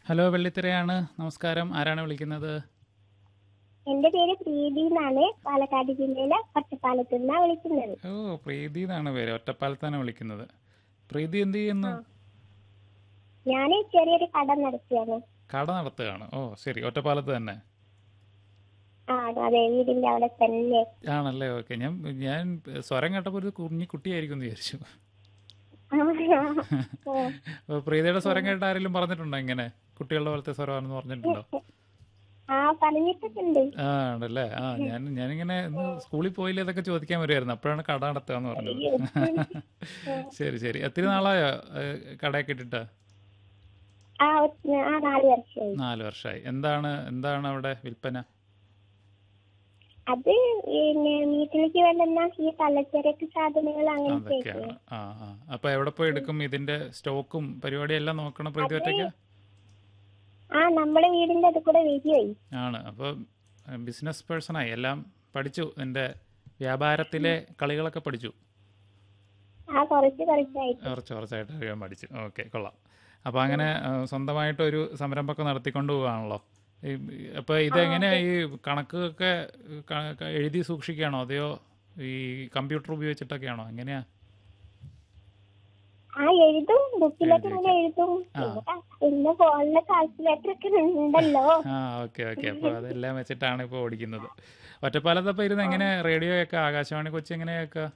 Hello വെള്ളിത്തിരയാണ് നമസ്കാരം ആരാണ് വിളിക്കുന്നത് എന്റെ പേര് പ്രീതി എന്നാണ് പാലക്കാട് ജില്ലയിലെ ഒറ്റപ്പാലത്ത് നിന്നാണ് വിളിക്കുന്നത് ഓ പ്രീതി എന്നാണ് പേര് ഒറ്റപ്പാലത്താണ് വിളിക്കുന്നത് പ്രീതി എന്ത് ചെയ്യുന്നു ഞാൻ ചെറിയൊരു കട നടത്തിയാണ് കട നടത്തുകയാണ് ഓ ശരി ഒറ്റപ്പാലത്ത് തന്നെ ആ അതെ വീടിന്റെ അവിടെ തന്നെ ആണല്ലേ ഓക്കെ ഞാൻ ഞാൻ സ്വരം കേട്ടപ്പോൾ ഒരു കുഞ്ഞി കുട്ടിയായിരിക്കും എന്ന് വിചാരിച്ചു അപ്പോൾ പ്രീതിയുടെ സ്വരം കേട്ട ആരെങ്കിലും പറഞ്ഞിട്ടുണ്ടോ ഇങ്ങനെ കുട്ടികളുടെ പോലത്തെ സ്വരമാണെന്ന് പറഞ്ഞിട്ടുണ്ടോ ആ പറഞ്ഞിട്ടുണ്ട് ആ ഉണ്ടല്ലേ ആ ഞാൻ ഞാനിങ്ങനെ ഇന്ന് സ്കൂളിൽ പോയില്ല ഇതൊക്കെ ചോദിക്കാൻ വരുമായിരുന്നു അപ്പോഴാണ് കട നടത്തുക എന്ന് പറഞ്ഞത് ശരി ശരി ഒത്തിരി നാളായോ ഏഹ്, കടയൊക്കെ ഇട്ടിട്ട് ആ ഒ- ആ നാല് വർഷമായി നാല് വർഷമായി എന്താണ് എന്താണ് അവിടെ വിൽപ്പന അത് പിന്നെ വീട്ടിലേക്ക് വേണ്ടുന്ന ഈ പലചരക്ക് സാധനങ്ങൾ അങ്ങനത്തെ അതൊക്കെയാണ് ആ ആ അപ്പൊ എവിടെ പോയി എടുക്കും ഇതിന്റെ സ്റ്റോക്കും പരിപാടിയും എല്ലാം നോക്കണം പ്രീതി ഒറ്റയ്ക്ക് ആ നമ്മുടെ വീടിന്റെ അത് കൂടെ വരുവായി ആണ് അപ്പോൾ ബിസിനസ് പേഴ്സണായി എല്ലാം പഠിച്ചു എൻ്റെ വ്യാപാരത്തിലെ കളികളൊക്കെ പഠിച്ചു ആ കുറച്ച് കുറച്ചായിട്ട് കുറച്ച് കുറച്ചായിട്ട് അറിയാൻ പഠിച്ചു ഓക്കെ കൊള്ളാം അപ്പോൾ അങ്ങനെ ആ, സ്വന്തമായിട്ടൊരു സംരംഭമൊക്കെ നടത്തിക്കൊണ്ട് പോവുകയാണല്ലോ അപ്പോൾ ഇതെങ്ങനെയാ ഈ കണക്കൊക്കെ ക- ക- എഴുതി സൂക്ഷിക്കുകയാണോ അതെയോ ഈ കമ്പ്യൂട്ടർ ഉപയോഗിച്ചിട്ടൊക്കെയാണോ എങ്ങനെയാ ആ എഴുതും ബുക്കിലൊക്കെ ഇങ്ങനെ എഴുതും പിന്നെ പിന്നെ ഫോണിലെ കാൽക്കുലേറ്റർ ഒക്കെ ഉണ്ടല്ലോ ആ ഓക്കെ ഓക്കെ അപ്പോൾ അതെല്ലാം വെച്ചിട്ടാണ് ഇപ്പോൾ ഓടിക്കുന്നത് ഒറ്റപ്പാലത്തപ്പോൾ ഇരുന്ന് എങ്ങനെ റേഡിയോ ഒക്കെ ആകാശവാണി കൊച്ചി എങ്ങനെ കേൾക്കുക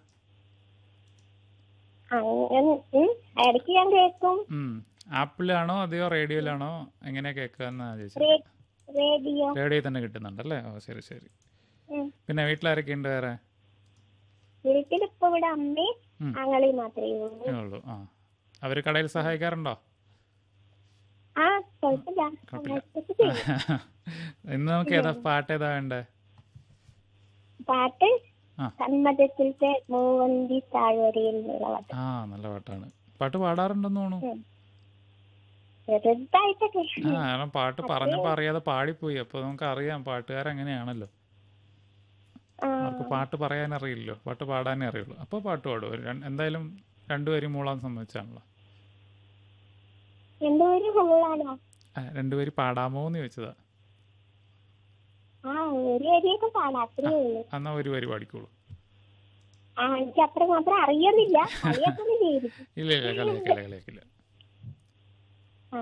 അങ്ങനെ ഉം, ഇടയ്ക്ക് ഞാൻ കേൾക്കും ഉം. ആപ്പിലാണോ അതെയോ റേഡിയോയിലാണോ എങ്ങനെ കേൾക്കുക എന്നാ ചോദിച്ചത് റേ- റേഡിയോ റേഡിയോയിൽ തന്നെ കിട്ടുന്നുണ്ടല്ലേ ഓ ശരി ശരി ഉം. പിന്നെ വീട്ടിലാരൊക്കെ ഉണ്ട് വേറെ വീട്ടിൽ ഇപ്പൊ ഇവിടെ അമ്മയും ഉം. ആങ്ങളെയും മാത്രമേ ഉള്ളൂ ഏ ഉള്ളൂ ആ അവർ കടയിൽ സഹായിക്കാറുണ്ടോ ആ കുഴപ്പമില്ല കുഴപ്പമില്ല. അങ്ങനത്തെ ചെയ്യും. ഇന്ന് നമുക്ക് ഏതാ പാട്ട് ഏതാ വേണ്ടേ പാട്ട് ആ. സമ്മതത്തിലത്തെ മൂവന്തി താഴ്വരയിൽ എന്നുള്ള പാട്ട് ആ നല്ല പാട്ടാണ് പാട്ട് പാടാറുണ്ടെന്ന് തോന്നുന്നു ചെറുതായിട്ടൊക്കെ ആ കാരണം പാട്ട് പറഞ്ഞപ്പോൾ അറിയാതെ പാടിപ്പോയി അപ്പോൾ നമുക്ക് അറിയാം പാട്ടുകാരങ്ങനെയാണല്ലോ ആ, അവർക്ക് പാട്ട് പറയാൻ അറിയില്ലല്ലോ പാട്ട് പാടാനേ അറിയുള്ളൂ അപ്പോൾ പാട്ട് പാടും ഒരു രണ്ട്- എന്തായാലും രണ്ടുപേരും മൂളാൻ സമ്മതിച്ചാണല്ലോ രണ്ടുപേരും ഫുള്ളാണോ ആ, രണ്ടുപേരും പാടാമോ എന്ന് ചോദിച്ചതാ ആ ഒരു വരിയൊക്കെ പാടാം അത്രേ ഉള്ളൂ എന്നാ ഒരു വരി പാടിക്കോളൂ ആ എനിക്ക് അത്ര മാത്രം അറിയുന്നില്ല കളിയൊക്കെ ഒന്ന് ചെയ്തു ഇല്ല ഇല്ല കളിയാക്കില്ല കളിയാക്കില്ല